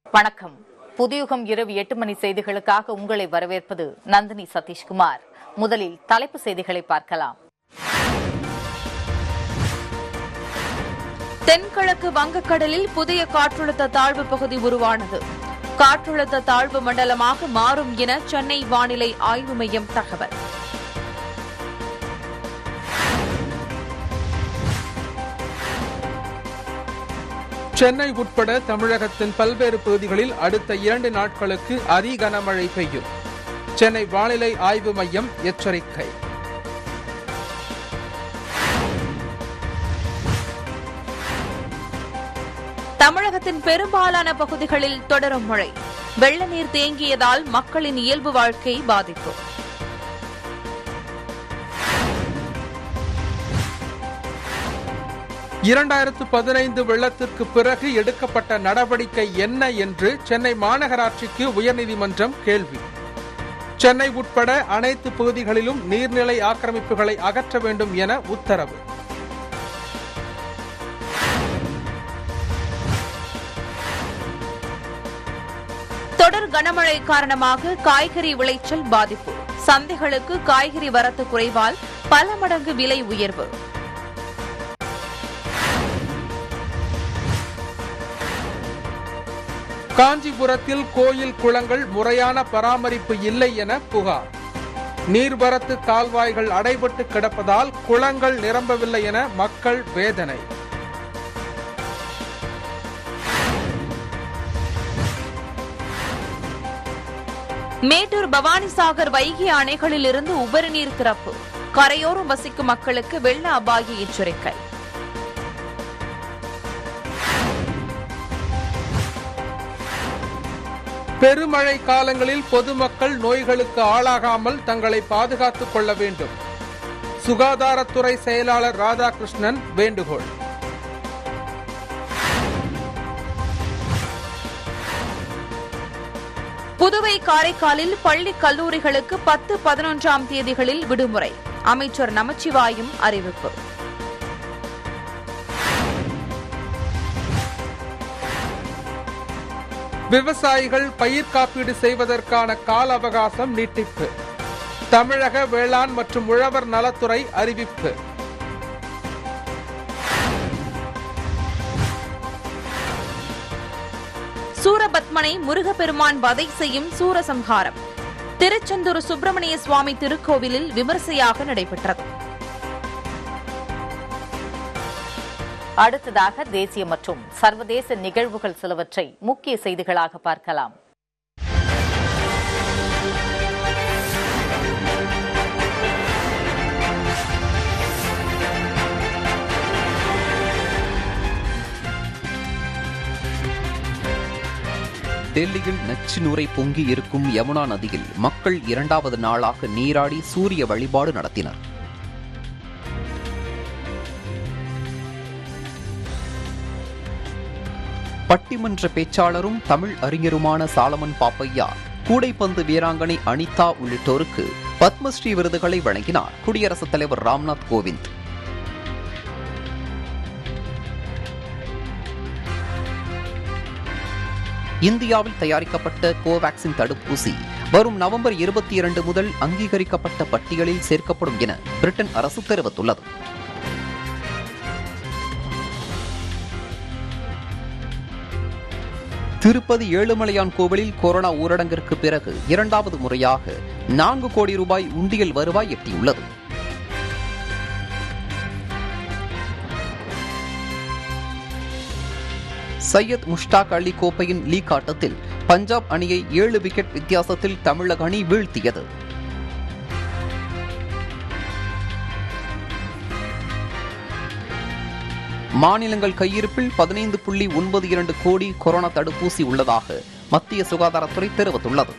வணக்கம் புதியுகம் இரவு எட்டு மணி செய்திகளுக்காக உங்களை வரவேற்பது நந்தினி சதீஷ்குமார் முதலில் தலைப்பு செய்திகளை பார்க்கலாம் தென்கிழக்கு வங்கக்கடலில் புதிய காற்றழுத்த தாழ்வு பகுதி உருவானது காற்றழுத்த தாழ்வு மண்டலமாக மாறும் என சென்னை வானிலை ஆய்வு மையம் தகவல் சென்னை உட்பட தமிழகத்தின் பல்வேறு பகுதிகளில் அடுத்த இரண்டு நாட்களுக்கு அதி கனமழை பெய்யும் சென்னை வானிலை ஆய்வு மையம் எச்சரிக்கை தமிழகத்தின் பெரும்பாலான பகுதிகளில் தொடரும் மழை வெள்ள நீர் தேங்கியதால் மக்களின் இயல்பு வாழ்க்கை பாதிப்பு இரண்டாயிரத்து பதினைந்து வெள்ளத்திற்கு பிறகு எடுக்கப்பட்ட நடவடிக்கை என்ன என்று சென்னை மாநகராட்சிக்கு உயர்நீதிமன்றம் கேள்வி சென்னை உட்பட அனைத்து பகுதிகளிலும் நீர்நிலை ஆக்கிரமிப்புகளை அகற்ற வேண்டும் என உத்தரவு தொடர் கனமழை காரணமாக காய்கறி விளைச்சல் பாதிப்பு சந்தைகளுக்கு காய்கறி வரத்து குறைவால் பல மடங்கு விலை உயர்வு காஞ்சிபுரத்தில் கோயில் குளங்கள் முறையான பராமரிப்பு இல்லை என புகார் நீர்வரத்து கால்வாய்கள் அடைபட்டு கிடப்பதால் குளங்கள் நிரம்பவில்லை என மக்கள் வேதனை மேட்டூர் பவானிசாகர் வைகை அணைகளில் இருந்து உபரி நீர் திறப்பு கரையோரம் வசிக்கும் மக்களுக்கு வெள்ள அபாய எச்சரிக்கை பெருமழை காலங்களில் பொதுமக்கள் நோய்களுக்கு ஆளாகாமல் தங்களை பாதுகாத்துக் கொள்ள வேண்டும் சுகாதாரத்துறை செயலாளர் ராதாகிருஷ்ணன் வேண்டுகோள் புதுவை காரைக்காலில் பள்ளி கல்லூரிகளுக்கு பத்து பதினொன்றாம் தேதிகளில் விடுமுறை அமைச்சர் நமச்சிவாயும் அறிவிப்பு விவசாயிகள் பயிர் காப்பீடு செய்வதற்கான கால அவகாசம் நீட்டிப்பு தமிழக வேளாண் மற்றும் உழவர் நலத்துறை அறிவிப்பு சூரபத்மனை முருகப்பெருமான் வதை செய்யும் சூரசம்ஹாரம் திருச்செந்தூர் சுப்பிரமணிய சுவாமி திருக்கோவிலில் விமர்சையாக நடைபெற்றது அடுத்ததாக தேசிய மற்றும் சர்வதேச நிகழ்வுகள் சிலவற்றை முக்கிய செய்திகளாக பார்க்கலாம் டெல்லியில் நச்சு நுரை பொங்கி இருக்கும் யமுனா நதியில் மக்கள் இரண்டாவது நாளாக நீராடி சூரிய வழிபாடு நடத்தினர் பட்டிமன்ற பேச்சாளரும் தமிழ் அறிஞருமான சாலமன் பாப்பையா கூடைப்பந்து வீராங்கனை அனிதா உள்ளிட்டோருக்கு பத்மஸ்ரீ விருதுகளை வழங்கினார் குடியரசுத் தலைவர் ராம்நாத் கோவிந்த் இந்தியாவில் தயாரிக்கப்பட்ட கோவாக்சின் தடுப்பூசி வரும் நவம்பர் இருபத்தி இரண்டு முதல் அங்கீகரிக்கப்பட்ட பட்டியலில் சேர்க்கப்படும் என பிரிட்டன் அரசு தெரிவித்துள்ளது திருப்பதி ஏழுமலையான் கோவிலில் கொரோனா ஊரடங்கிற்கு பிறகு இரண்டாவது முறையாக நான்கு கோடி ரூபாய் உண்டியல் வருவாய் எட்டியுள்ளது சையத் முஷ்டாக் அலி கோப்பையின் லீக் ஆட்டத்தில் பஞ்சாப் அணியை ஏழு விக்கெட் வித்தியாசத்தில் தமிழக அணி வீழ்த்தியது மாநிலங்கள் கையிருப்பில் பதினைந்து புள்ளி ஒன்பது இரண்டு கோடி கொரோனா தடுப்பூசி உள்ளதாக மத்திய சுகாதாரத்துறை தெரிவித்துள்ளது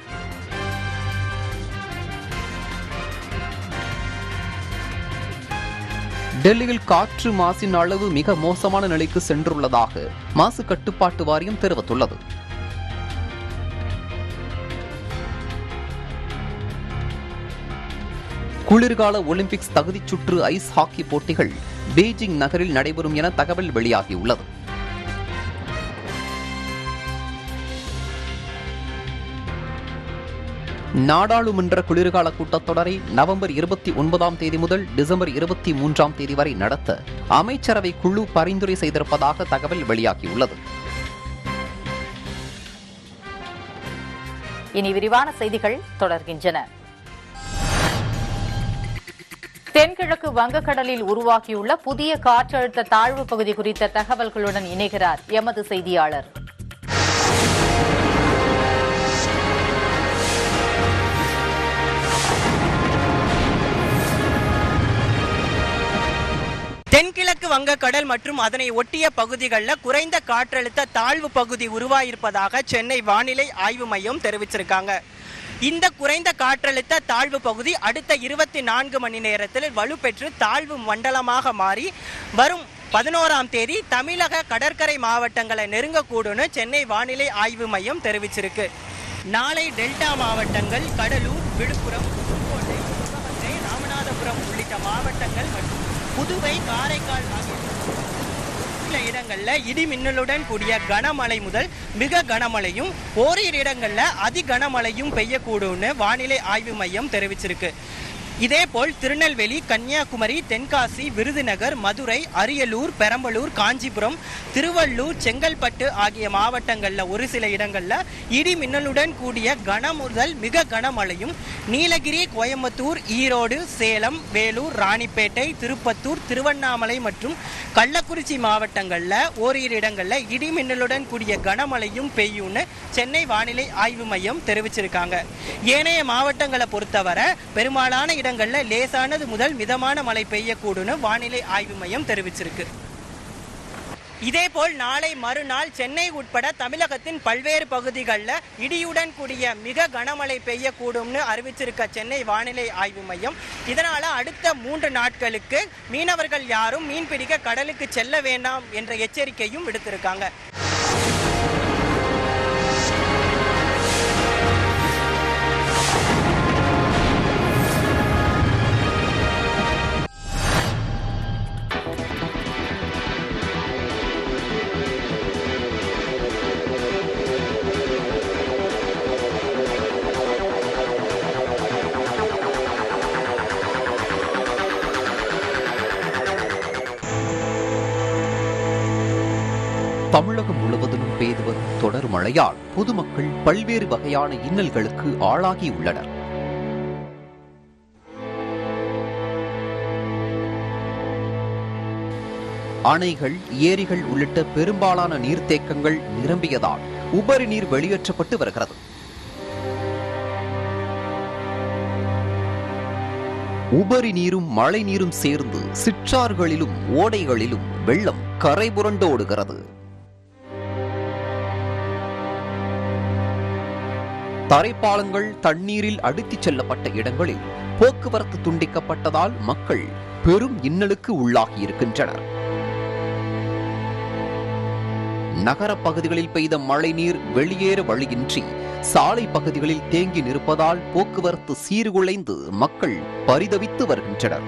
டெல்லியில் காற்று மாசின் அளவு மிக மோசமான நிலைக்கு சென்றுள்ளதாக மாசு கட்டுப்பாட்டு வாரியம் தெரிவித்துள்ளது குளிர்கால ஒலிம்பிக்ஸ் தகுதிச் சுற்று ஐஸ் ஹாக்கி போட்டிகள் பீஜிங் நகரில் நடைபெறும் என தகவல் வெளியாகியுள்ளது நாடாளுமன்ற குளிர்கால கூட்டத்தொடரை நவம்பர் இருபத்தி ஒன்பதாம் தேதி முதல் டிசம்பர் இருபத்தி மூன்றாம் தேதி வரை நடத்த அமைச்சரவை குழு பரிந்துரை செய்திருப்பதாக தகவல் வெளியாகியுள்ளது இனி விரிவான செய்திகள் தொடர்கின்றன தென்கிழக்கு வங்கக்கடலில் உருவாகியுள்ள புதிய காற்றழுத்த தாழ்வு பகுதி குறித்த தகவல்களுடன் இணைகிறார் எமது செய்தியாளர் தென்கிழக்கு வங்கக்கடல் மற்றும் அதனை ஒட்டிய பகுதிகளில் குறைந்த காற்றழுத்த தாழ்வு பகுதி உருவாயிருப்பதாக சென்னை வானிலை ஆய்வு மையம் தெரிவிச்சிருக்காங்க இந்த குறைந்த காற்றழுத்த தாழ்வு பகுதி அடுத்த இருபத்தி நான்கு மணி நேரத்தில் வலுப்பெற்று தாழ்வு மண்டலமாக மாறி வரும் பதினோராம் தேதி தமிழக கடற்கரை மாவட்டங்களை நெருங்கக்கூடும்னு சென்னை வானிலை ஆய்வு மையம் தெரிவிச்சிருக்கு நாளை டெல்டா மாவட்டங்கள் கடலூர் விழுப்புரம் புதுக்கோட்டை சிவகங்கை ராமநாதபுரம் உள்ளிட்ட மாவட்டங்கள் மற்றும் புதுவை காரைக்கால் ஆகிய சில இடங்கள்ல இடி மின்னலுடன் கூடிய கனமழை முதல் மிக கனமழையும் ஓரிரு இடங்கள்ல அதி கனமழையும் பெய்யக்கூடும்னு வானிலை ஆய்வு மையம் தெரிவிச்சிருக்கு இதேபோல் திருநெல்வேலி கன்னியாகுமரி தென்காசி விருதுநகர் மதுரை அரியலூர் பெரம்பலூர் காஞ்சிபுரம் திருவள்ளூர் செங்கல்பட்டு ஆகிய மாவட்டங்களில் ஒரு சில இடங்களில் இடி மின்னலுடன் கூடிய கன முதல் மிக கனமழையும் நீலகிரி கோயம்புத்தூர் ஈரோடு சேலம் வேலூர் ராணிப்பேட்டை திருப்பத்தூர் திருவண்ணாமலை மற்றும் கள்ளக்குறிச்சி மாவட்டங்களில் ஓரிரு இடங்களில் இடி மின்னலுடன் கூடிய கனமழையும் பெய்யும்னு சென்னை வானிலை ஆய்வு மையம் தெரிவிச்சிருக்காங்க ஏனைய மாவட்டங்களை பொறுத்தவரை பெரும்பாலான இடங்களில் லேசானது முதல் மிதமான மழை பெய்யக்கூடும்னு வானிலை ஆய்வு மையம் தெரிவிச்சிருக்கு இதேபோல் நாளை மறுநாள் சென்னை உட்பட தமிழகத்தின் பல்வேறு பகுதிகளில் இடியுடன் கூடிய மிக கனமழை பெய்யக்கூடும்னு அறிவிச்சிருக்க சென்னை வானிலை ஆய்வு மையம் இதனால அடுத்த மூன்று நாட்களுக்கு மீனவர்கள் யாரும் மீன்பிடிக்க கடலுக்கு செல்ல வேண்டாம் என்ற எச்சரிக்கையும் விடுத்திருக்காங்க தமிழகம் முழுவதிலும் பெய்து வரும் தொடர் மழையால் பொதுமக்கள் பல்வேறு வகையான இன்னல்களுக்கு ஆளாகியுள்ளனர் அணைகள் ஏரிகள் உள்ளிட்ட பெரும்பாலான நீர்த்தேக்கங்கள் நிரம்பியதால் உபரி நீர் வெளியேற்றப்பட்டு வருகிறது உபரி நீரும் மழை நீரும் சேர்ந்து சிற்றாறுகளிலும் ஓடைகளிலும் வெள்ளம் கரை புரண்டோடுகிறது தரைப்பாலங்கள் தண்ணீரில் அடித்துச் செல்லப்பட்ட இடங்களில் போக்குவரத்து துண்டிக்கப்பட்டதால் மக்கள் பெரும் இன்னலுக்கு உள்ளாகி இருக்கின்றனர் நகரப் பகுதிகளில் பெய்த மழைநீர் வெளியேற வழியின்றி சாலை பகுதிகளில் தேங்கி நிற்பதால் போக்குவரத்து சீர்குலைந்து மக்கள் பரிதவித்து வருகின்றனர்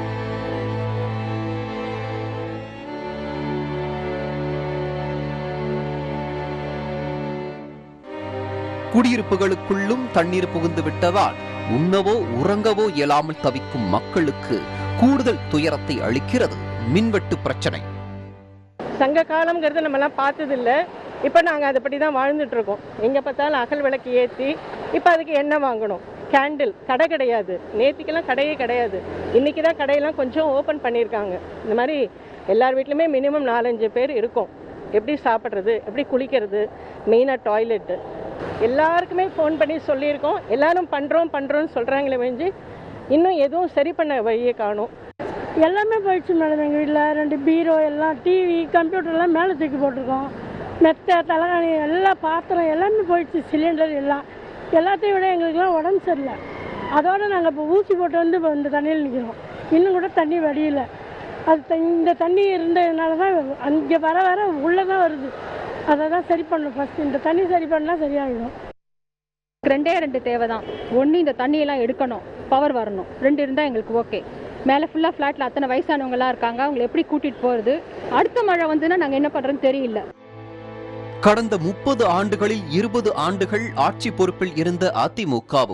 குடியிருப்புகளுக்குள்ளும் தண்ணீர் புகுந்து விட்டதால் உண்ணவோ உறங்கவோ இயலாமல் தவிக்கும் மக்களுக்கு கூடுதல் துயரத்தை அளிக்கிறது மின்வெட்டு பிரச்சனை சங்க காலம்ங்கிறது நம்மலாம் பார்த்ததில்ல இப்போ நாங்கள் அதுபடி தான் வாழ்ந்துட்டு இருக்கோம் எங்கே பார்த்தாலும் அகல் விளக்கு ஏற்றி இப்போ அதுக்கு எண்ணெய் வாங்கணும் கேண்டில் கடை கிடையாது நேத்திக்கெல்லாம் கடையே கிடையாது இன்னைக்கு தான் கடையெல்லாம் கொஞ்சம் ஓப்பன் பண்ணியிருக்காங்க இந்த மாதிரி எல்லார் வீட்லையுமே மினிமம் நாலஞ்சு பேர் இருக்கும் எப்படி சாப்பிட்றது எப்படி குளிக்கிறது மெயினாக டாய்லெட்டு எல்லாருக்குமே ஃபோன் பண்ணி சொல்லியிருக்கோம் எல்லாரும் பண்ணுறோம் பண்ணுறோன்னு சொல்கிறாங்களே வெஞ்சு இன்னும் எதுவும் சரி பண்ண வழியை காணும் எல்லாமே போயிடுச்சு மேடம் எங்கள் வீட்டில் ரெண்டு பீரோ எல்லாம் டிவி கம்ப்யூட்டர்லாம் மேலே தூக்கி போட்டிருக்கோம் மெத்தை தலைகாணி எல்லா பாத்திரம் எல்லாமே போயிடுச்சு சிலிண்டர் எல்லாம் எல்லாத்தையும் விட எங்களுக்குலாம் உடம்பு சரியில்லை அதோட நாங்கள் இப்போ ஊசி போட்டு வந்து இப்போ இந்த தண்ணியில் நிற்கிறோம் இன்னும் கூட தண்ணி வடியல அது த- இந்த தண்ணி இருந்ததுனால தான் அங்கே வர வர உள்ளே தான் வருது அதை தான் சரி பண்ணணும் ஃபஸ்ட்டு இந்த தண்ணி சரி பண்ணால் சரியாயிடும் ரெண்டே ரெண்டு தேவை தான் ஒன்று இந்த தண்ணியெல்லாம் எடுக்கணும் பவர் வரணும் ரெண்டு இருந்தால் எங்களுக்கு ஓகே மேலே ஃபுல்லாக ஃப்ளாட்டில் அத்தனை வயசானவங்களாம் இருக்காங்க அவங்களை எப்படி கூட்டிகிட்டு போகிறது அடுத்த மழை வந்துன்னா நாங்கள் என்ன பண்ணுறோன்னு தெரியல கடந்த முப்பது ஆண்டுகளில் இருபது ஆண்டுகள் ஆட்சி பொறுப்பில் இருந்த அதிமுகவும்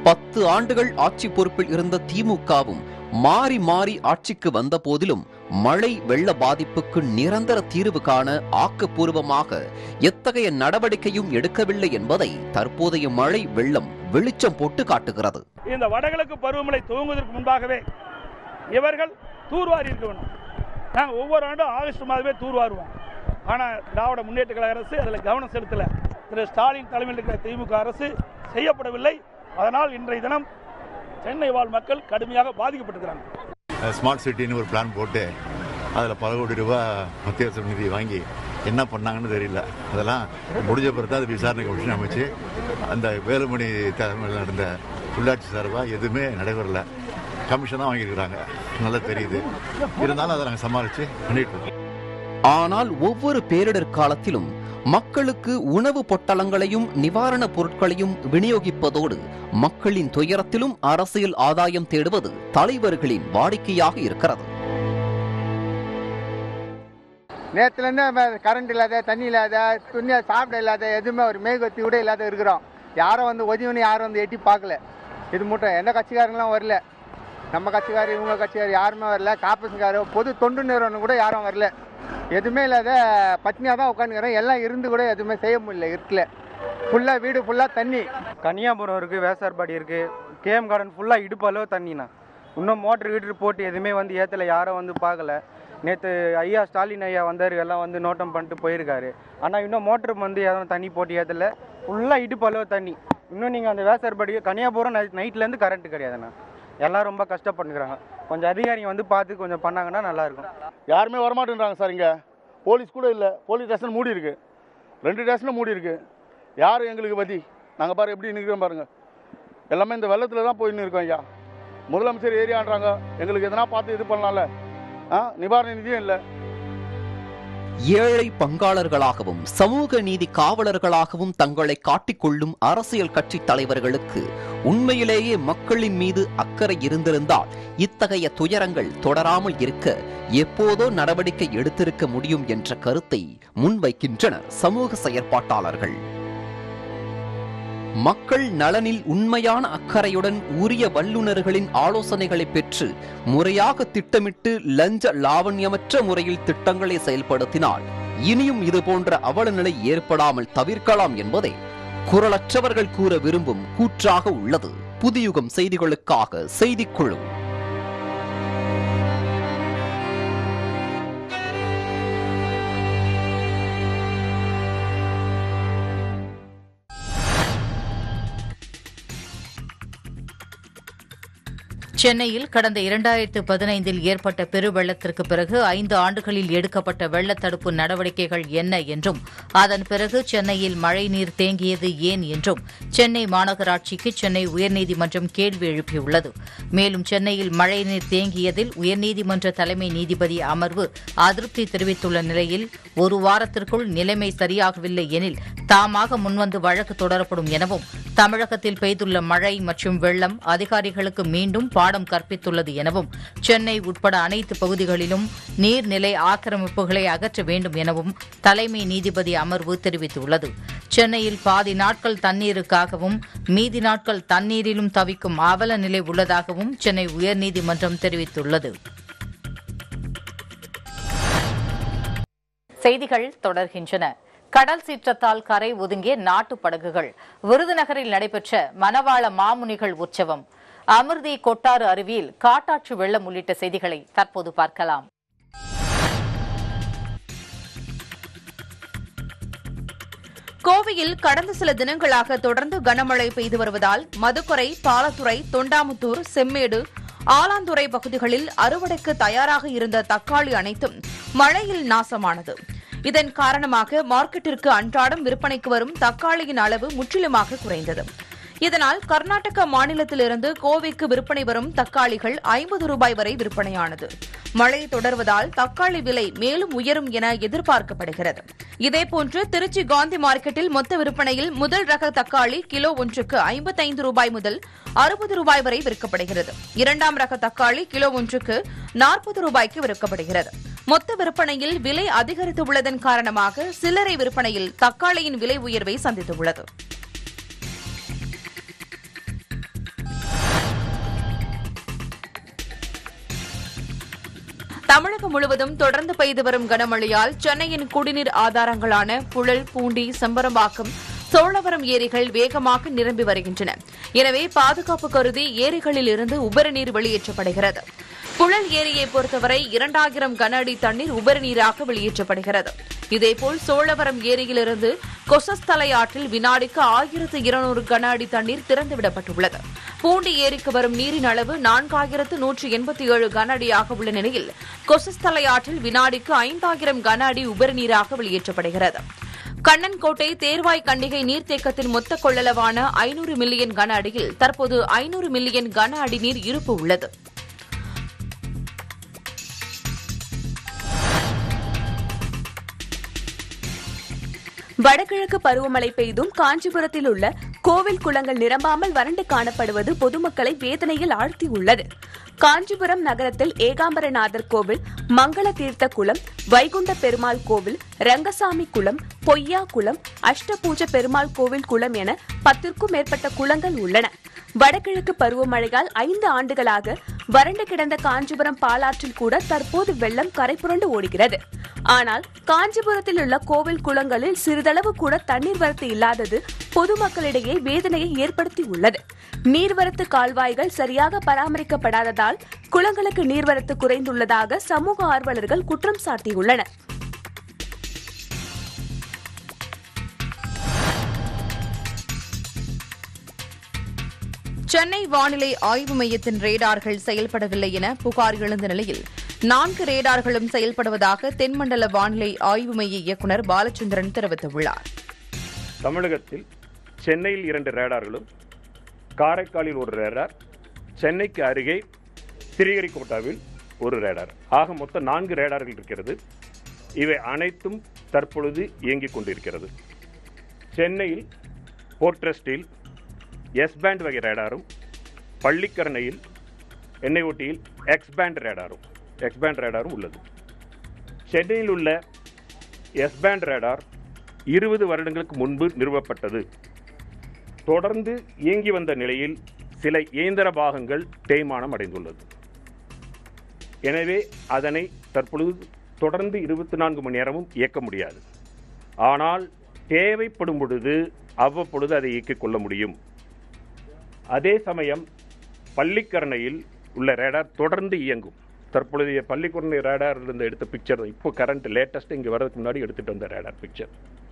பத்து ஆண்டுகள் ஆட்சி பொறுப்பில் இருந்த திமுகவும் மாறி மாறி ஆட்சிக்கு வந்த போதிலும் மழை வெள்ள பாதிப்புக்கு நிரந்தர தீர்வு காண ஆக்கப்பூர்வமாக எத்தகைய நடவடிக்கையும் எடுக்கவில்லை என்பதை தற்போதைய மழை வெள்ளம் வெளிச்சம் போட்டு காட்டுகிறது இந்த வடகிழக்கு பருவமழை துவங்குவதற்கு முன்பாகவே இவர்கள் தூர்வாரி இருக்க வேண்டும் நாங்கள் ஒவ்வொரு ஆண்டும் ஆகஸ்ட் மாதமே தூர்வாருவோம் ஆனால் திராவிட முன்னேற்ற கழக அரசு அதில் கவனம் செலுத்தலை திரு ஸ்டாலின் தலைமையில் இருக்கிற திமுக அரசு செய்யப்படவில்லை அதனால் இன்றைய தினம் சென்னை வாழ் மக்கள் கடுமையாக பாதிக்கப்பட்டிருக்கிறாங்க ஸ்மார்ட் சிட்டின்னு ஒரு பிளான் போட்டு அதில் பல கோடி ரூபாய் மத்திய அரசு நிதி வாங்கி என்ன பண்ணாங்கன்னு தெரியல அதெல்லாம் முடிஞ்ச பிறகு தான் அது விசாரணை கமிஷன் அமைச்சு அந்த வேலுமணி தலைமையில் நடந்த உள்ளாட்சி சார்பாக எதுவுமே நடைபெறல கமிஷன் தான் வாங்கியிருக்கிறாங்க நல்லா தெரியுது இருந்தாலும் அதை நாங்கள் சமாளித்து பண்ணிட்டு இருக்கோம் ஆனால் ஒவ்வொரு பேரிடர் காலத்திலும் மக்களுக்கு உணவு பொட்டலங்களையும் நிவாரணப் பொருட்களையும் விநியோகிப்பதோடு மக்களின் துயரத்திலும் அரசியல் ஆதாயம் தேடுவது தலைவர்களின் வாடிக்கையாக இருக்கிறது நேற்றுலேருந்து கரண்ட் இல்லாத தண்ணி இல்லாத துணி சாப்பிட இல்லாத எதுவுமே ஒரு மேகத்தி கூட இல்லாத இருக்கிறோம் யாரும் வந்து உதவின்னு யாரும் வந்து எட்டி பார்க்கல இது மட்டும் எந்த கட்சிக்காரங்களும் வரல நம்ம கட்சிக்காரர் இவங்க கட்சிக்காரர் யாருமே வரல காப்பீஸ்காரர் பொது தொண்டு நிறுவனம் கூட யாரும் வரல எதுவுமே இல்லாத பட்னியாக தான் உட்காந்துக்கிறோம் எல்லாம் இருந்து கூட எதுவுமே செய்ய முடியல இருக்கல ஃபுல்லாக வீடு ஃபுல்லாக தண்ணி கன்னியாபுரம் இருக்குது வேசார்பாடி இருக்குது கேஎம் கார்டன் ஃபுல்லாக இடுப்பு அளவு தண்ணிண்ணா இன்னும் மோட்ரு கீட்ரு போட்டு எதுவுமே வந்து ஏற்றல யாரும் வந்து பார்க்கல நேற்று ஐயா ஸ்டாலின் ஐயா வந்தார் எல்லாம் வந்து நோட்டம் பண்ணிட்டு போயிருக்காரு ஆனால் இன்னும் மோட்ரு வந்து யாரும் தண்ணி போட்டு ஏற்றல ஃபுல்லாக இடுப்பு அளவு தண்ணி இன்னும் நீங்கள் அந்த வேசார்பாடி கன்னியாபுரம் நைட் நைட்லேருந்து கரண்ட் கிடையாதுண்ணா எல்லாம் ரொம்ப கஷ்டப்பட்டுக்கிறாங்க கொஞ்சம் அதிகாரிங்க வந்து பார்த்து கொஞ்சம் பண்ணாங்கன்னா நல்லாயிருக்கும் யாருமே வரமாட்டேன்றாங்க சார் இங்கே போலீஸ் கூட இல்லை போலீஸ் ஸ்டேஷன் மூடி இருக்கு ரெண்டு ஸ்டேஷனும் மூடி இருக்கு யார் எங்களுக்கு பற்றி நாங்கள் பாரு எப்படி நிற்கிறோம் பாருங்க எல்லாமே இந்த வெள்ளத்தில் தான் போயின்னு இருக்கோம் ஐயா முதலமைச்சர் ஏரியான்றாங்க எங்களுக்கு எதனா பார்த்து இது பண்ணலாம்ல ஆ நிவாரண நிதியும் இல்லை ஏழை பங்காளர்களாகவும் சமூக நீதி காவலர்களாகவும் தங்களை காட்டிக்கொள்ளும் அரசியல் கட்சி தலைவர்களுக்கு உண்மையிலேயே மக்களின் மீது அக்கறை இருந்திருந்தால் இத்தகைய துயரங்கள் தொடராமல் இருக்க எப்போதோ நடவடிக்கை எடுத்திருக்க முடியும் என்ற கருத்தை முன்வைக்கின்றனர் சமூக செயற்பாட்டாளர்கள் மக்கள் நலனில் உண்மையான அக்கறையுடன் உரிய வல்லுநர்களின் ஆலோசனைகளை பெற்று முறையாக திட்டமிட்டு லஞ்ச லாவண்யமற்ற முறையில் திட்டங்களை செயல்படுத்தினால் இனியும் இதுபோன்ற அவல நிலை ஏற்படாமல் தவிர்க்கலாம் என்பதே குரலற்றவர்கள் கூற விரும்பும் கூற்றாக உள்ளது புதியுகம் செய்திகளுக்காக செய்திக்குழு சென்னையில் கடந்த இரண்டாயிரத்து பதினைந்தில் ஏற்பட்ட பெருவெள்ளத்திற்கு பிறகு ஐந்து ஆண்டுகளில் எடுக்கப்பட்ட வெள்ளத் தடுப்பு நடவடிக்கைகள் என்ன என்றும் அதன் பிறகு சென்னையில் மழைநீர் தேங்கியது ஏன் என்றும் சென்னை மாநகராட்சிக்கு சென்னை உயர்நீதிமன்றம் கேள்வி எழுப்பியுள்ளது மேலும் சென்னையில் மழைநீர் தேங்கியதில் உயர்நீதிமன்ற தலைமை நீதிபதி அமர்வு அதிருப்தி தெரிவித்துள்ள நிலையில் ஒரு வாரத்திற்குள் நிலைமை சரியாகவில்லை எனில் தாமாக முன்வந்து வழக்கு தொடரப்படும் எனவும் தமிழகத்தில் பெய்துள்ள மழை மற்றும் வெள்ளம் அதிகாரிகளுக்கு மீண்டும் பாடம் கற்பித்துள்ளது எனவும் சென்னை உட்பட அனைத்து பகுதிகளிலும் நீர்நிலை ஆக்கிரமிப்புகளை அகற்ற வேண்டும் எனவும் தலைமை நீதிபதி அமர்வு தெரிவித்துள்ளது சென்னையில் பாதி நாட்கள் தண்ணீருக்காகவும் மீதி நாட்கள் தண்ணீரிலும் தவிக்கும் அவல நிலை உள்ளதாகவும் சென்னை உயர்நீதிமன்றம் தெரிவித்துள்ளது செய்திகள் தொடர்கின்றன கடல் சீற்றத்தால் கரை ஒதுங்கிய நாட்டு படகுகள் விருதுநகரில் நடைபெற்ற மணவாள மாமுனிகள் உற்சவம் அமிர்தி கொட்டாறு அருவியில் காட்டாற்று வெள்ளம் உள்ளிட்ட செய்திகளை தற்போது பார்க்கலாம் கோவையில் கடந்த சில தினங்களாக தொடர்ந்து கனமழை பெய்து வருவதால் மதுக்கரை பாலத்துறை தொண்டாமுத்தூர் செம்மேடு ஆலாந்துறை பகுதிகளில் அறுவடைக்கு தயாராக இருந்த தக்காளி அனைத்தும் மழையில் நாசமானது இதன் காரணமாக மார்க்கெட்டிற்கு அன்றாடம் விற்பனைக்கு வரும் தக்காளியின் அளவு முற்றிலுமாக குறைந்தது இதனால் கர்நாடக மாநிலத்திலிருந்து கோவைக்கு விற்பனை வரும் தக்காளிகள் ஐம்பது ரூபாய் வரை விற்பனையானது மழை தொடர்வதால் தக்காளி விலை மேலும் உயரும் என எதிர்பார்க்கப்படுகிறது இதேபோன்று திருச்சி காந்தி மார்க்கெட்டில் மொத்த விற்பனையில் முதல் ரக தக்காளி கிலோ ஒன்றுக்கு ஐம்பத்தைந்து ரூபாய் முதல் அறுபது ரூபாய் வரை விற்கப்படுகிறது இரண்டாம் ரக தக்காளி கிலோ ஒன்றுக்கு நாற்பது ரூபாய்க்கு விற்கப்படுகிறது மொத்த விற்பனையில் விலை அதிகரித்துள்ளதன் காரணமாக சில்லறை விற்பனையில் தக்காளியின் விலை உயர்வை சந்தித்துள்ளது தமிழகம் முழுவதும் தொடர்ந்து பெய்து வரும் கனமழையால் சென்னையின் குடிநீர் ஆதாரங்களான புழல் பூண்டி செம்பரம்பாக்கம் சோழவரம் ஏரிகள் வேகமாக நிரம்பி வருகின்றன எனவே பாதுகாப்பு கருதி ஏரிகளில் இருந்து உபரிநீர் வெளியேற்றப்படுகிறது புழல் ஏரியை பொறுத்தவரை இரண்டாயிரம் கன அடி தண்ணீர் உபரிநீராக வெளியேற்றப்படுகிறது இதேபோல் சோழவரம் ஏரியிலிருந்து கொசஸ்தலை ஆற்றில் வினாடிக்கு ஆயிரத்து இருநூறு கன அடி தண்ணீர் திறந்துவிடப்பட்டுள்ளது பூண்டி ஏரிக்கு வரும் நீரின் அளவு நான்காயிரத்து நூற்று எண்பத்தி ஏழு கன அடியாக உள்ள நிலையில் கொசஸ்தலை ஆற்றில் வினாடிக்கு ஐந்தாயிரம் கன அடி உபரிநீராக வெளியேற்றப்படுகிறது கண்ணன்கோட்டை தேர்வாய் கண்டிகை நீர்த்தேக்கத்தின் மொத்த கொள்ளளவான ஐநூறு மில்லியன் கன அடியில் தற்போது ஐநூறு மில்லியன் கன அடி நீர் இருப்பு உள்ளது வடகிழக்கு பருவமழை பெய்தும் காஞ்சிபுரத்தில் உள்ள கோவில் குளங்கள் நிரம்பாமல் வறண்டு காணப்படுவது பொதுமக்களை வேதனையில் ஆழ்த்தியுள்ளது காஞ்சிபுரம் நகரத்தில் ஏகாம்பரநாதர் கோவில் மங்கள தீர்த்த குளம் வைகுண்ட பெருமாள் கோவில் ரங்கசாமி குளம் பொய்யா குளம் அஷ்டபூஜ பெருமாள் கோவில் குளம் என பத்திற்கும் மேற்பட்ட குளங்கள் உள்ளன வடகிழக்கு பருவமழையால் ஐந்து ஆண்டுகளாக வறண்டு கிடந்த காஞ்சிபுரம் பாலாற்றில் கூட தற்போது வெள்ளம் கரைபுரண்டு ஓடுகிறது ஆனால் காஞ்சிபுரத்தில் உள்ள கோவில் குளங்களில் சிறிதளவு கூட தண்ணீர் வரத்து இல்லாதது பொதுமக்களிடையே வேதனையை ஏற்படுத்தியுள்ளது நீர்வரத்து கால்வாய்கள் சரியாக பராமரிக்கப்படாததால் குளங்களுக்கு நீர்வரத்து குறைந்துள்ளதாக சமூக ஆர்வலர்கள் குற்றம் சாட்டியுள்ளனர் சென்னை வானிலை ஆய்வு மையத்தின் ரேடார்கள் செயல்படவில்லை என புகார் எழுந்த நிலையில் நான்கு ரேடார்களும் செயல்படுவதாக தென்மண்டல வானிலை ஆய்வு மைய இயக்குநர் பாலச்சந்திரன் தெரிவித்துள்ளார் தமிழகத்தில் சென்னையில் இரண்டு ரேடார்களும் காரைக்காலில் ஒரு ரேடார் சென்னைக்கு அருகே திரிகரிக்கோட்டாவில் ஒரு ரேடார் ஆக மொத்தம் நான்கு ரேடார்கள் இருக்கிறது இவை அனைத்தும் தற்பொழுது இயங்கிக் கொண்டிருக்கிறது சென்னையில் போர்ட்ரஸ்டில் எஸ் பேண்ட் வகை ரேடாரும் பள்ளிக்கரணையில் எண்ணெய் ஓட்டியில் எக்ஸ் பேண்ட் ரேடாரும் எக்ஸ் பேண்ட் ரேடாரும் உள்ளது சென்னையில் உள்ள எஸ் பேண்ட் ரேடார் இருபது வருடங்களுக்கு முன்பு நிறுவப்பட்டது தொடர்ந்து இயங்கி வந்த நிலையில் சில இயந்திர பாகங்கள் தேய்மானம் அடைந்துள்ளது எனவே அதனை தற்பொழுது தொடர்ந்து இருபத்தி நான்கு மணி நேரமும் இயக்க முடியாது ஆனால் தேவைப்படும் பொழுது அவ்வப்பொழுது அதை இயக்கிக் கொள்ள முடியும் அதே சமயம் பள்ளிக்கரணையில் உள்ள ரேடார் தொடர்ந்து இயங்கும் தற்பொழுதைய பள்ளிக்கரணை ரேடார் இருந்து எடுத்த பிக்சர் இப்போ கரண்ட் லேட்டஸ்ட் இங்கே வரதுக்கு முன்னாடி எடுத்துட்டு வந்த ரேடார் பிக்சர்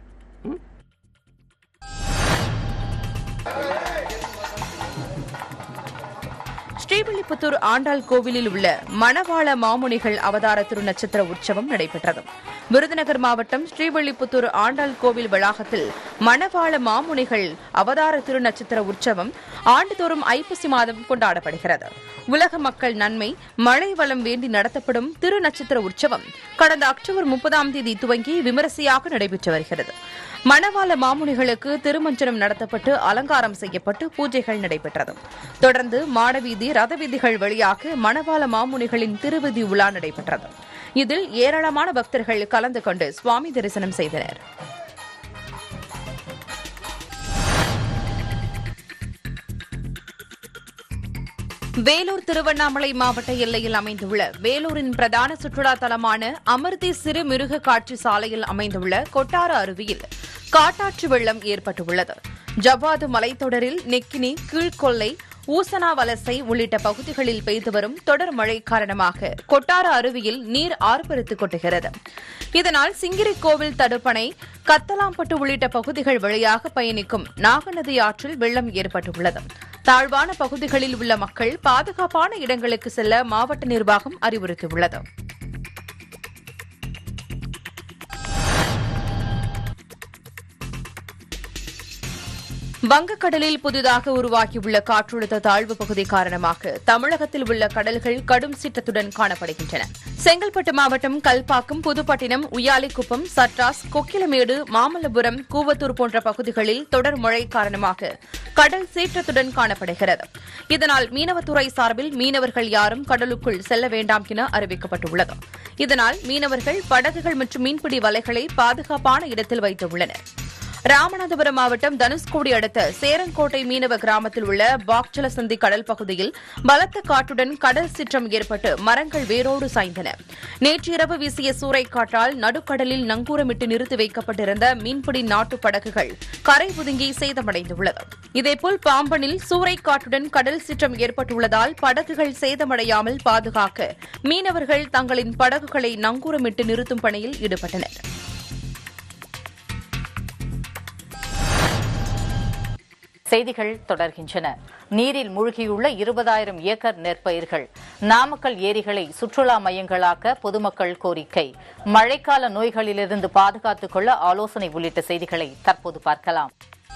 ஸ்ரீவில்லிபுத்தூர் ஆண்டாள் கோவிலில் உள்ள மணவாள மாமுனிகள் அவதார திருநட்சத்திர உற்சவம் நடைபெற்றது விருதுநகர் மாவட்டம் ஸ்ரீவில்லிபுத்தூர் ஆண்டாள் கோவில் வளாகத்தில் மணவாள மாமுனிகள் அவதார திருநட்சத்திர உற்சவம் ஆண்டுதோறும் ஐப்பசி மாதம் கொண்டாடப்படுகிறது உலக மக்கள் நன்மை மழை வளம் வேண்டி நடத்தப்படும் திருநட்சத்திர உற்சவம் கடந்த அக்டோபர் முப்பதாம் தேதி துவங்கி விமரிசையாக நடைபெற்று வருகிறது மணவாள மாமுனிகளுக்கு திருமஞ்சனம் நடத்தப்பட்டு அலங்காரம் செய்யப்பட்டு பூஜைகள் நடைபெற்றது தொடர்ந்து மாடவீதி ரதவீதிகள் வழியாக மணவாள மாமுனிகளின் திருவிதி உலா நடைபெற்றது இதில் ஏராளமான பக்தர்கள் கலந்து கொண்டு சுவாமி தரிசனம் செய்தனர் வேலூர் திருவண்ணாமலை மாவட்ட எல்லையில் அமைந்துள்ள வேலூரின் பிரதான சுற்றுலா தலமான அமிர்தி சிறு மிருக காட்சி சாலையில் அமைந்துள்ள கொட்டார அருவியில் காட்டாற்று வெள்ளம் ஏற்பட்டுள்ளது ஜவ்வாது மலைத்தொடரில் நெக்கினி கீழ்கொல்லை ஊசனா வலசை உள்ளிட்ட பகுதிகளில் பெய்து வரும் தொடர் மழை காரணமாக கொட்டார அருவியில் நீர் ஆர்ப்பரித்துக் கொட்டுகிறது இதனால் சிங்கிரிக்கோவில் தடுப்பணை கத்தலாம்பட்டு உள்ளிட்ட பகுதிகள் வழியாக பயணிக்கும் நாகநதி ஆற்றில் வெள்ளம் ஏற்பட்டுள்ளது தாழ்வான பகுதிகளில் உள்ள மக்கள் பாதுகாப்பான இடங்களுக்கு செல்ல மாவட்ட நிர்வாகம் அறிவுறுத்தியுள்ளது வங்கக்கடலில் புதிதாக உருவாகியுள்ள காற்றழுத்த தாழ்வு பகுதி காரணமாக தமிழகத்தில் உள்ள கடல்கள் கடும் சீற்றத்துடன் காணப்படுகின்றன செங்கல்பட்டு மாவட்டம் கல்பாக்கம் புதுப்பட்டினம் உயாலிக்குப்பம் சட்ராஸ் கொக்கிலமேடு மாமல்லபுரம் கூவத்தூர் போன்ற பகுதிகளில் தொடர் மழை காரணமாக கடல் சீற்றத்துடன் காணப்படுகிறது இதனால் மீனவத்துறை சார்பில் மீனவர்கள் யாரும் கடலுக்குள் செல்ல வேண்டாம் என அறிவிக்கப்பட்டுள்ளது இதனால் மீனவர்கள் படகுகள் மற்றும் மீன்பிடி வலைகளை பாதுகாப்பான இடத்தில் வைத்துள்ளனர் ராமநாதபுரம் மாவட்டம் தனுஷ்கோடி அடுத்த சேரங்கோட்டை மீனவ கிராமத்தில் உள்ள பாக்சலசந்தி கடல் பகுதியில் பலத்த காற்றுடன் கடல் சீற்றம் ஏற்பட்டு மரங்கள் வேரோடு சாய்ந்தன நேற்றிரவு வீசிய சூறைக்காற்றால் நடுக்கடலில் நங்கூரமிட்டு நிறுத்தி வைக்கப்பட்டிருந்த மீன்பிடி நாட்டு படகுகள் கரை ஒதுங்கி சேதமடைந்துள்ளது இதேபோல் பாம்பனில் சூறைக்காற்றுடன் கடல் சீற்றம் ஏற்பட்டுள்ளதால் படகுகள் சேதமடையாமல் பாதுகாக்க மீனவர்கள் தங்களின் படகுகளை நங்கூரமிட்டு நிறுத்தும் பணியில் ஈடுபட்டனர் செய்திகள் தொடர்கின்றன நீரில் மூழ்கியுள்ள இருபதாயிரம் ஏக்கர் நெற்பயிர்கள் நாமக்கல் ஏரிகளை சுற்றுலா மையங்களாக்க பொதுமக்கள் கோரிக்கை மழைக்கால நோய்களிலிருந்து பாதுகாத்துக் கொள்ள ஆலோசனை உள்ளிட்ட செய்திகளை தற்போது பார்க்கலாம்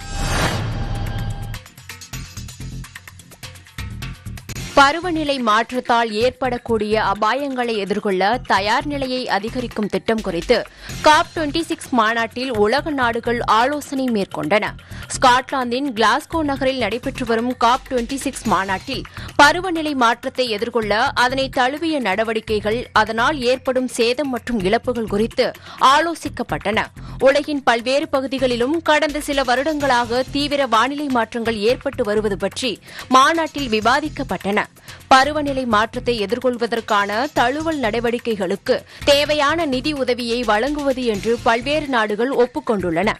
பருவநிலை மாற்றத்தால் ஏற்படக்கூடிய அபாயங்களை எதிர்கொள்ள தயார் நிலையை அதிகரிக்கும் திட்டம் குறித்து காப் டுவெண்டி சிக்ஸ் மாநாட்டில் உலக நாடுகள் ஆலோசனை மேற்கொண்டன ஸ்காட்லாந்தின் கிளாஸ்கோ நகரில் நடைபெற்று வரும் காப் டுவெண்டி சிக்ஸ் மாநாட்டில் பருவநிலை மாற்றத்தை எதிர்கொள்ள அதனை தழுவிய நடவடிக்கைகள் அதனால் ஏற்படும் சேதம் மற்றும் இழப்புகள் குறித்து ஆலோசிக்கப்பட்டன உலகின் பல்வேறு பகுதிகளிலும் கடந்த சில வருடங்களாக தீவிர வானிலை மாற்றங்கள் ஏற்பட்டு வருவது பற்றி மாநாட்டில் விவாதிக்கப்பட்டன பருவநிலை மாற்றத்தை எதிர்கொள்வதற்கான தழுவல் நடவடிக்கைகளுக்கு தேவையான நிதி உதவியை வழங்குவது என்று பல்வேறு நாடுகள் ஒப்புக்கொண்டுள்ளன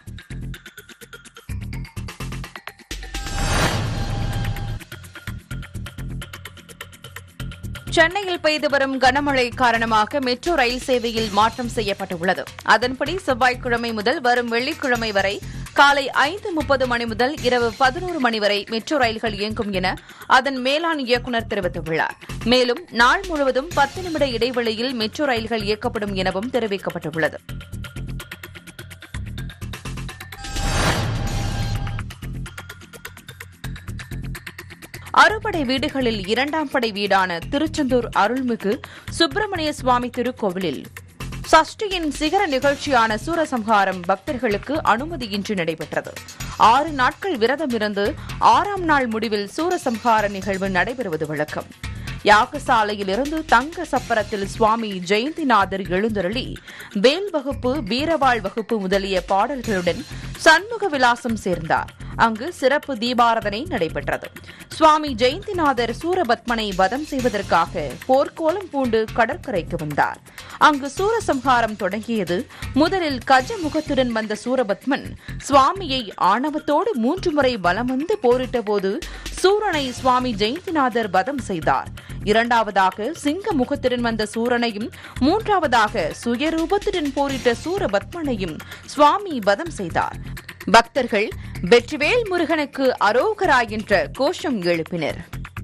சென்னையில் பெய்து வரும் கனமழை காரணமாக மெட்ரோ ரயில் சேவையில் மாற்றம் செய்யப்பட்டுள்ளது அதன்படி செவ்வாய்க்கிழமை முதல் வரும் வெள்ளிக்கிழமை வரை காலை ஐந்து முப்பது மணி முதல் இரவு பதினோரு மணி வரை மெட்ரோ ரயில்கள் இயங்கும் என அதன் மேலாண் இயக்குநர் தெரிவித்துள்ளார் மேலும் நாள் முழுவதும் பத்து நிமிட இடைவெளியில் மெட்ரோ ரயில்கள் இயக்கப்படும் எனவும் தெரிவிக்கப்பட்டுள்ளது அறுபடை வீடுகளில் இரண்டாம் படை வீடான திருச்செந்தூர் அருள்மிகு சுப்பிரமணிய சுவாமி திருக்கோவிலில் சஷ்டியின் சிகர நிகழ்ச்சியான சூரசம்ஹாரம் பக்தர்களுக்கு அனுமதியின்றி நடைபெற்றது ஆறு நாட்கள் விரதமிருந்து ஆறாம் நாள் முடிவில் சூரசம்ஹார நிகழ்வு நடைபெறுவது வழக்கம் யாகசாலையிலிருந்து தங்க சப்பரத்தில் சுவாமி ஜெயந்திநாதர் எழுந்தருளி வேல் வகுப்பு வீரவாள் வகுப்பு முதலிய பாடல்களுடன் சண்முக விலாசம் சேர்ந்தார் அங்கு சிறப்பு தீபாராதனை நடைபெற்றது சுவாமி ஜெயந்திநாதர் சூரபத்மனை வதம் செய்வதற்காக போர்க்கோலம் பூண்டு கடற்கரைக்கு வந்தார் அங்கு சூரசம்ஹாரம் தொடங்கியது முதலில் கஜ முகத்துடன் வந்த சூரபத்மன் சுவாமியை ஆணவத்தோடு மூன்று முறை வலம் வந்து போரிட்ட போது சூரனை சுவாமி ஜெயந்திநாதர் வதம் செய்தார் இரண்டாவதாக சிங்க முகத்துடன் வந்த சூரனையும் மூன்றாவதாக சுயரூபத்துடன் போரிட்ட சூரபத்மனையும் சுவாமி வதம் செய்தார் பக்தர்கள் வெற்றிவேல் முருகனுக்கு அரோகரா என்ற கோஷம் எழுப்பினர்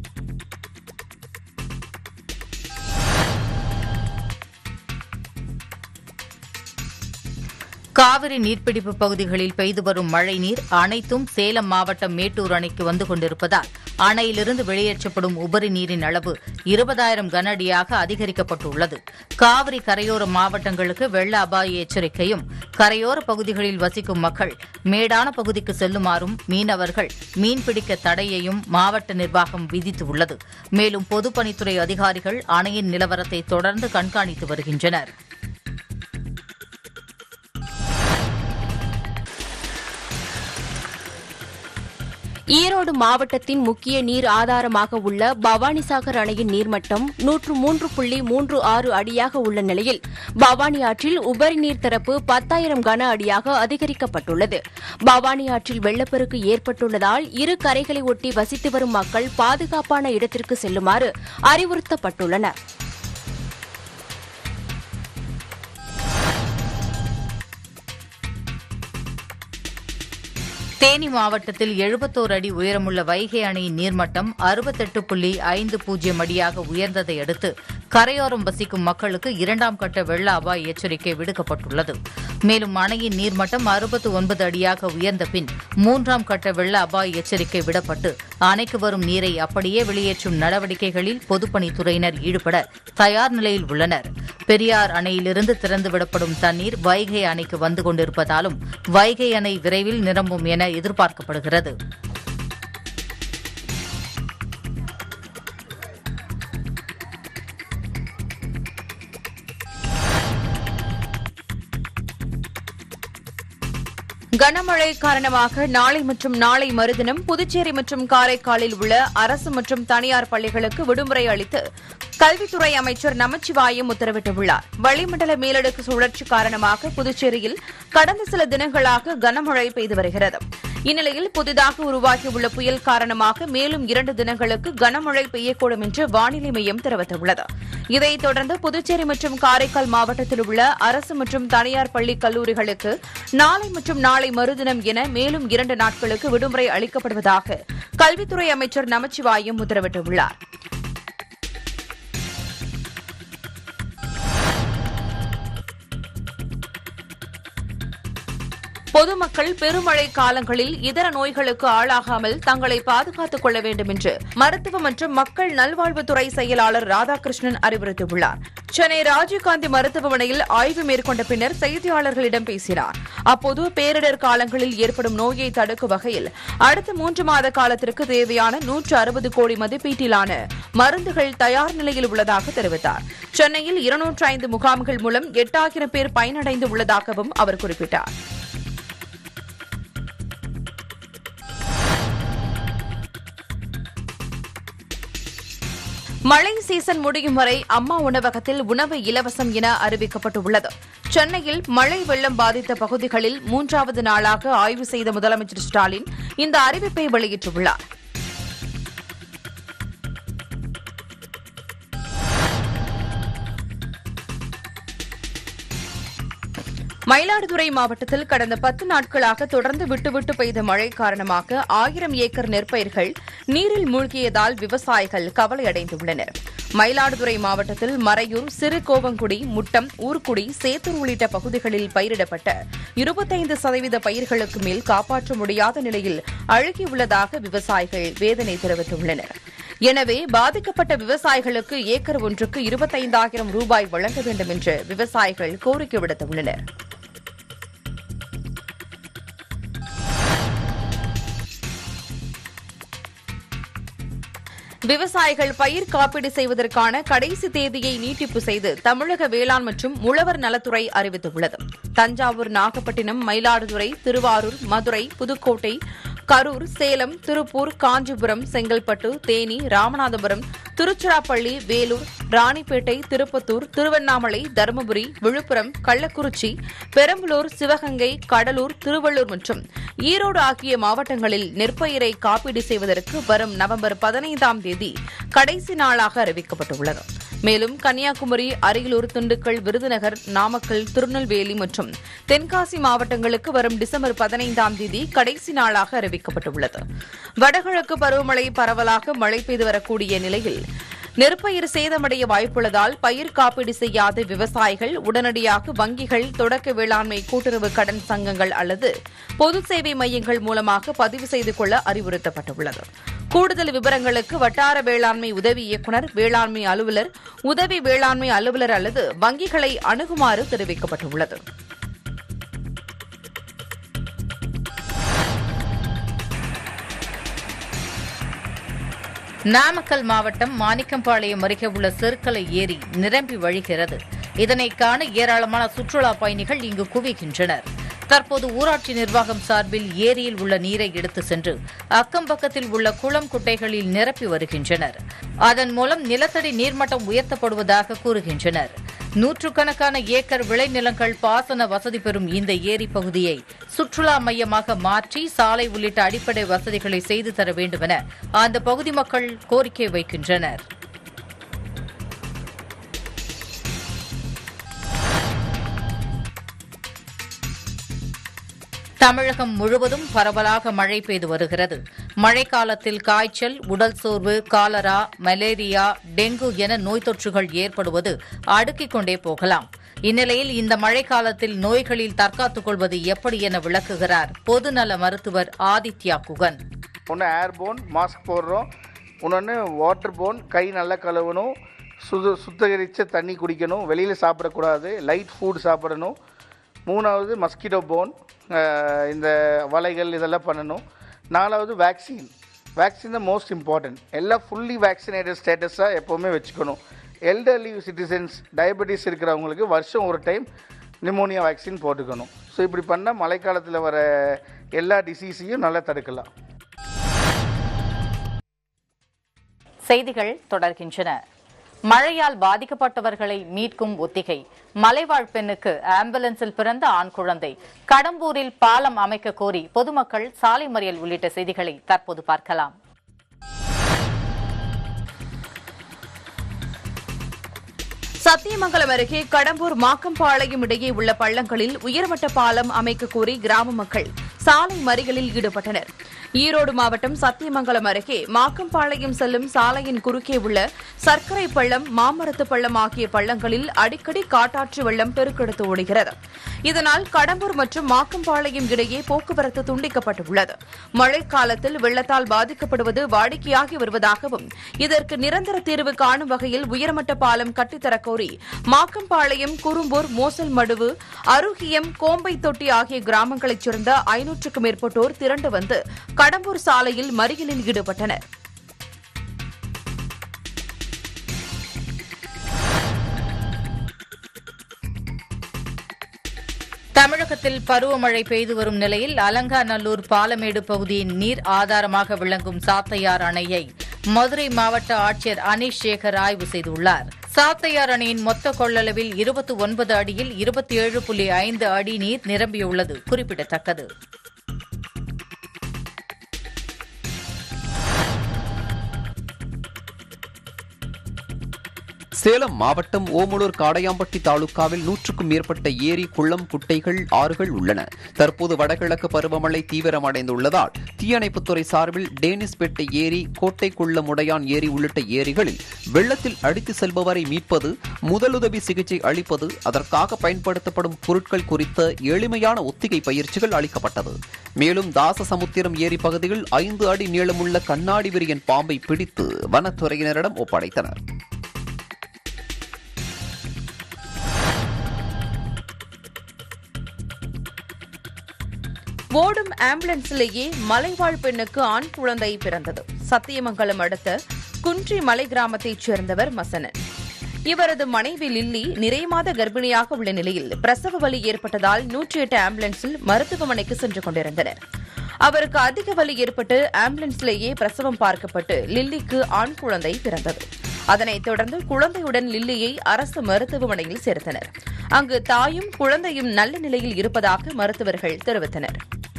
காவிரி நீர்பிடிப்பு பகுதிகளில் பெய்து வரும் மழைநீர் அனைத்தும் சேலம் மாவட்டம் மேட்டூர் அணைக்கு வந்து கொண்டிருப்பதால் அணையிலிருந்து வெளியேற்றப்படும் உபரி நீரின் அளவு இருபதாயிரம் கன அடியாக அதிகரிக்கப்பட்டுள்ளது காவிரி கரையோர மாவட்டங்களுக்கு வெள்ள அபாய எச்சரிக்கையும் கரையோர பகுதிகளில் வசிக்கும் மக்கள் மேடான பகுதிக்கு செல்லுமாறும் மீனவர்கள் மீன்பிடிக்க தடையையும் மாவட்ட நிர்வாகம் விதித்துள்ளது மேலும் பொதுப்பணித்துறை அதிகாரிகள் அணையின் நிலவரத்தை தொடர்ந்து கண்காணித்து வருகின்றனர் ஈரோடு மாவட்டத்தின் முக்கிய நீர் ஆதாரமாக உள்ள பவானிசாகர் அணையின் நீர்மட்டம் நூற்று மூன்று புள்ளி மூன்று ஆறு அடியாக உள்ள நிலையில் பவானி ஆற்றில் உபரி நீர் திறப்பு பத்தாயிரம் கன அடியாக அதிகரிக்கப்பட்டுள்ளது பவானி ஆற்றில் வெள்ளப்பெருக்கு ஏற்பட்டுள்ளதால் இரு கரைகளை ஒட்டி வசித்து வரும் மக்கள் பாதுகாப்பான இடத்திற்கு செல்லுமாறு அறிவுறுத்தப்பட்டுள்ளனர் தேனி மாவட்டத்தில் எழுபத்தோரு அடி உயரமுள்ள வைகை அணையின் நீர்மட்டம் அறுபத்தெட்டு புள்ளி ஐந்து பூஜ்ஜியம் அடியாக உயர்ந்ததை அடுத்து கரையோரம் வசிக்கும் மக்களுக்கு இரண்டாம் கட்ட வெள்ள அபாய எச்சரிக்கை விடுக்கப்பட்டுள்ளது மேலும் அணையின் நீர்மட்டம் அறுபத்து ஒன்பது அடியாக உயர்ந்த பின் மூன்றாம் கட்ட வெள்ள அபாய எச்சரிக்கை விடப்பட்டு அணைக்கு வரும் நீரை அப்படியே வெளியேற்றும் நடவடிக்கைகளில் பொதுப்பணித்துறையினர் ஈடுபட தயார் நிலையில் உள்ளனர் பெரியார் அணையிலிருந்து திறந்துவிடப்படும் தண்ணீர் வைகை அணைக்கு வந்து கொண்டிருப்பதாலும் வைகை அணை விரைவில் நிரம்பும் என எதிர்பார்க்கப்படுகிறது கனமழை காரணமாக நாளை மற்றும் நாளை மறுதினம் புதுச்சேரி மற்றும் காரைக்காலில் உள்ள அரசு மற்றும் தனியார் பள்ளிகளுக்கு விடுமுறை அளித்து கல்வித்துறை அமைச்சர் நமச்சிவாயம் உத்தரவிட்டுள்ளார் வளிமண்டல மேலடுக்கு சுழற்சி காரணமாக புதுச்சேரியில் கடந்த சில தினங்களாக கனமழை பெய்து வருகிறது இந்நிலையில் புதிதாக உருவாகியுள்ள புயல் காரணமாக மேலும் இரண்டு தினங்களுக்கு கனமழை பெய்யக்கூடும் என்று வானிலை மையம் தெரிவித்துள்ளது இதைத் தொடர்ந்து புதுச்சேரி மற்றும் காரைக்கால் மாவட்டத்தில் உள்ள அரசு மற்றும் தனியார் பள்ளி கல்லூரிகளுக்கு நாளை மற்றும் நாளை மறுதினம் என மேலும் இரண்டு நாட்களுக்கு விடுமுறை அளிக்கப்படுவதாக கல்வித்துறை அமைச்சர் நமச்சிவாயம் உத்தரவிட்டுள்ளார் பொதுமக்கள் பெருமழை காலங்களில் இதர நோய்களுக்கு ஆளாகாமல் தங்களை பாதுகாத்துக் கொள்ள வேண்டும் என்று மருத்துவ மற்றும் மக்கள் நல்வாழ்வுத்துறை செயலாளர் ராதாகிருஷ்ணன் அறிவுறுத்தியுள்ளார் சென்னை ராஜீவ்காந்தி மருத்துவமனையில் ஆய்வு மேற்கொண்ட பின்னர் செய்தியாளர்களிடம் பேசினார் அப்போது பேரிடர் காலங்களில் ஏற்படும் நோயை தடுக்கும் வகையில் அடுத்த மூன்று மாத காலத்திற்கு தேவையான நூற்று அறுபது கோடி மதிப்பீட்டிலான மருந்துகள் தயார் நிலையில் உள்ளதாக தெரிவித்தார் சென்னையில் இருநூற்று ஐந்து முகாம்கள் மூலம் எட்டாயிரம் பேர் பயனடைந்து உள்ளதாகவும் அவர் குறிப்பிட்டார் மழை சீசன் முடியும் வரை அம்மா உணவகத்தில் உணவு இலவசம் என அறிவிக்கப்பட்டுள்ளது சென்னையில் மழை வெள்ளம் பாதித்த பகுதிகளில் மூன்றாவது நாளாக ஆய்வு செய்த முதலமைச்சர் ஸ்டாலின் இந்த அறிவிப்பை வெளியிட்டுள்ளார் மயிலாடுதுறை மாவட்டத்தில் கடந்த பத்து நாட்களாக தொடர்ந்து விட்டுவிட்டு பெய்த மழை காரணமாக ஆயிரம் ஏக்கர் நெற்பயிர்கள் நீரில் மூழ்கியதால் விவசாயிகள் கவலையடைந்துள்ளனர் மயிலாடுதுறை மாவட்டத்தில் மறையூர் சிறு கோவங்குடி முட்டம் ஊர்குடி சேத்தூர் உள்ளிட்ட பகுதிகளில் பயிரிடப்பட்ட இருபத்தைந்து சதவீத பயிர்களுக்கு மேல் காப்பாற்ற முடியாத நிலையில் அழுகியுள்ளதாக விவசாயிகள் வேதனை தெரிவித்துள்ளனர் எனவே பாதிக்கப்பட்ட விவசாயிகளுக்கு ஏக்கர் ஒன்றுக்கு இருபத்தைந்தாயிரம் ரூபாய் வழங்க வேண்டும் என்று விவசாயிகள் கோரிக்கை விடுத்துள்ளனர் விவசாயிகள் பயிர் காப்பீடு செய்வதற்கான கடைசி தேதியை நீட்டிப்பு செய்து தமிழக வேளாண் மற்றும் உழவர் நலத்துறை அறிவித்துள்ளது தஞ்சாவூர் நாகப்பட்டினம் மயிலாடுதுறை திருவாரூர் மதுரை புதுக்கோட்டை கரூர் சேலம் திருப்பூர் காஞ்சிபுரம் செங்கல்பட்டு தேனி ராமநாதபுரம் திருச்சிராப்பள்ளி வேலூர் ராணிப்பேட்டை திருப்பத்தூர் திருவண்ணாமலை தருமபுரி விழுப்புரம் கள்ளக்குறிச்சி பெரம்பலூர் சிவகங்கை கடலூர் திருவள்ளூர் மற்றும் ஈரோடு ஆகிய மாவட்டங்களில் நெற்பயிரை காப்பீடு செய்வதற்கு வரும் நவம்பர் பதினைந்தாம் தேதி கடைசி நாளாக அறிவிக்கப்பட்டுள்ளது மேலும் கன்னியாகுமரி அரியலூர் திண்டுக்கல் விருதுநகர் நாமக்கல் திருநெல்வேலி மற்றும் தென்காசி மாவட்டங்களுக்கு வரும் டிசம்பர் பதினைந்தாம் தேதி கடைசி நாளாக அறிவிக்கப்பட்டுள்ளது வடகிழக்கு பருவமழை பரவலாக மழை பெய்து வரக்கூடிய நிலையில் நெற்பயிர் சேதமடைய வாய்ப்புள்ளதால் பயிர் காப்பீடு செய்யாத விவசாயிகள் உடனடியாக வங்கிகள் தொடக்க வேளாண்மை கூட்டுறவு கடன் சங்கங்கள் அல்லது பொது சேவை மையங்கள் மூலமாக பதிவு செய்து கொள்ள அறிவுறுத்தப்பட்டுள்ளது கூடுதல் விவரங்களுக்கு வட்டார வேளாண்மை உதவி இயக்குநர் வேளாண்மை அலுவலர் உதவி வேளாண்மை அலுவலர் அல்லது வங்கிகளை அணுகுமாறு தெரிவிக்கப்பட்டுள்ளது நாமக்கல் மாவட்டம் மாணிக்கம்பாளையம் அருகே உள்ள செருக்கலை ஏரி நிரம்பி வழிகிறது இதனை காண ஏராளமான சுற்றுலா பயணிகள் இங்கு குவிக்கின்றனர் தற்போது ஊராட்சி நிர்வாகம் சார்பில் ஏரியில் உள்ள நீரை எடுத்து சென்று அக்கம் பக்கத்தில் உள்ள குளம் குட்டைகளில் நிரப்பி வருகின்றனர் அதன் மூலம் நிலத்தடி நீர்மட்டம் உயர்த்தப்படுவதாக கூறுகின்றனர் நூற்றுக்கணக்கான ஏக்கர் விளைநிலங்கள் பாசன வசதி பெறும் இந்த ஏரி பகுதியை சுற்றுலா மையமாக மாற்றி சாலை உள்ளிட்ட அடிப்படை வசதிகளை செய்து தர வேண்டுமென அந்த பகுதி மக்கள் கோரிக்கை வைக்கின்றனர் தமிழகம் முழுவதும் பரவலாக மழை பெய்து வருகிறது மழைக்காலத்தில் காய்ச்சல் உடல் சோர்வு காலரா மலேரியா டெங்கு என நோய் தொற்றுகள் ஏற்படுவது அடுக்கிக் கொண்டே போகலாம் இந்நிலையில் இந்த மழைக்காலத்தில் நோய்களில் தற்காத்துக் கொள்வது எப்படி என விளக்குகிறார் பொதுநல மருத்துவர் ஆதித்யா குகன் ஒன்று ஏர்போன் மாஸ்க் போடுறோம் இன்னொன்று வாட்டர் போன் கை நல்லா கழுவணும் சுது சுத்திகரித்த தண்ணி குடிக்கணும் வெளியில் சாப்பிடக்கூடாது லைட் ஃபுட் சாப்பிடணும் மூணாவது மஸ்கிட்டோ போன் இந்த வலைகள் இதெல்லாம் பண்ணணும் நாலாவது வேக்சின் வேக்சின் தான் மோஸ்ட் இம்பார்ட்டன்ட் எல்லாம் ஃபுல்லி வேக்சினேட்டட் ஸ்டேட்டஸாக எப்போவுமே வச்சுக்கணும் எல்டர்லி சிட்டிசன்ஸ் டயபெட்டிஸ் இருக்கிறவங்களுக்கு வருஷம் ஒரு டைம் நிமோனியா வேக்சின் போட்டுக்கணும் ஸோ இப்படி பண்ணால் மழைக்காலத்தில் வர எல்லா டிசீஸையும் நல்லா தடுக்கலாம் செய்திகள் தொடர்கின்றன மழையால் பாதிக்கப்பட்டவர்களை மீட்கும் ஒத்திகை மலைவாழ் பெண்ணுக்கு ஆம்புலன்ஸில் பிறந்த ஆண் குழந்தை கடம்பூரில் பாலம் அமைக்க கோரி பொதுமக்கள் சாலை மறியல் உள்ளிட்ட செய்திகளை தற்போது பார்க்கலாம் சத்தியமங்கலம் அருகே கடம்பூர் மாக்கம்பாளையம் இடையே உள்ள பள்ளங்களில் உயர்மட்ட பாலம் அமைக்க கோரி கிராம மக்கள் சாலை மறியலில் ஈடுபட்டனர் ஈரோடு மாவட்டம் சத்தியமங்கலம் அருகே மாக்கம்பாளையம் செல்லும் சாலையின் குறுக்கே உள்ள சர்க்கரை பள்ளம் மாமரத்து பள்ளம் ஆகிய பள்ளங்களில் அடிக்கடி காட்டாற்று வெள்ளம் பெருக்கெடுத்து ஓடுகிறது இதனால் கடம்பூர் மற்றும் மாக்கம்பாளையம் இடையே போக்குவரத்து துண்டிக்கப்பட்டுள்ளது மழைக்காலத்தில் வெள்ளத்தால் பாதிக்கப்படுவது வாடிக்கையாகி வருவதாகவும் இதற்கு நிரந்தர தீர்வு காணும் வகையில் உயர்மட்ட பாலம் கட்டித்தரக் கோரி மாக்கம்பாளையம் குறும்பூர் மோசல் மடுவு அருகியம் கோம்பை தொட்டி ஆகிய கிராமங்களைச் சேர்ந்த ஐநூற்றுக்கும் மேற்பட்டோர் திரண்டு வந்து கடம்பூர் சாலையில் மறியலில் ஈடுபட்டனர் தமிழகத்தில் பருவமழை பெய்து வரும் நிலையில் அலங்காநல்லூர் பாலமேடு பகுதியின் நீர் ஆதாரமாக விளங்கும் சாத்தையார் அணையை மதுரை மாவட்ட ஆட்சியர் அனீஷ் சேகர் ஆய்வு செய்துள்ளார் சாத்தையார் அணையின் மொத்த கொள்ளளவில் இருபத்தி ஒன்பது அடியில் இருபத்தி ஏழு புள்ளி ஐந்து அடி நீர் நிரம்பியுள்ளது குறிப்பிடத்தக்கது சேலம் மாவட்டம் ஓமலூர் காடையாம்பட்டி தாலுகாவில் நூற்றுக்கும் மேற்பட்ட ஏரி குளம் குட்டைகள் ஆறுகள் உள்ளன தற்போது வடகிழக்கு பருவமழை தீவிரமடைந்துள்ளதால் தீயணைப்புத்துறை சார்பில் டேனிஸ்பேட்டை ஏரி கோட்டை குள்ளம் உடையான் ஏரி உள்ளிட்ட ஏரிகளில் வெள்ளத்தில் அடித்து செல்பவரை மீட்பது முதலுதவி சிகிச்சை அளிப்பது அதற்காக பயன்படுத்தப்படும் பொருட்கள் குறித்த எளிமையான ஒத்திகை பயிற்சிகள் அளிக்கப்பட்டது மேலும் தாசசமுத்திரம் ஏரி பகுதியில் ஐந்து அடி நீளமுள்ள கண்ணாடி விரியன் பாம்பை பிடித்து வனத்துறையினரிடம் ஒப்படைத்தனர் ஓடும் ஆம்புலன்ஸிலேயே மலைவாழ் பெண்ணுக்கு ஆண் குழந்தை பிறந்தது சத்தியமங்கலம் அடுத்த குன்றி மலை கிராமத்தைச் சேர்ந்தவர் மசனன் இவரது மனைவி லில்லி நிறைய மாத கர்ப்பிணியாக உள்ள நிலையில் பிரசவ வலி ஏற்பட்டதால் நூற்றி எட்டு ஆம்புலன்ஸில் மருத்துவமனைக்கு சென்று கொண்டிருந்தனர் அவருக்கு அதிக வலி ஏற்பட்டு ஆம்புலன்ஸ்லேயே பிரசவம் பார்க்கப்பட்டு லில்லிக்கு ஆண் குழந்தை பிறந்தது அதனைத் தொடர்ந்து குழந்தையுடன் லில்லியை அரசு மருத்துவமனையில் சேர்த்தனர் அங்கு தாயும் குழந்தையும் நல்ல நிலையில் இருப்பதாக மருத்துவர்கள் தெரிவித்தனர்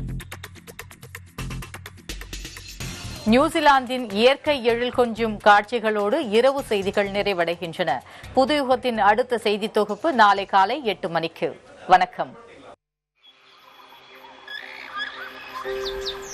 நியூசிலாந்தின் இயற்கை எழில் கொஞ்சும் காட்சிகளோடு இரவு செய்திகள் நிறைவடைகின்றன புதுயுகத்தின் அடுத்த செய்தி தொகுப்பு நாளை காலை எட்டு மணிக்கு வணக்கம்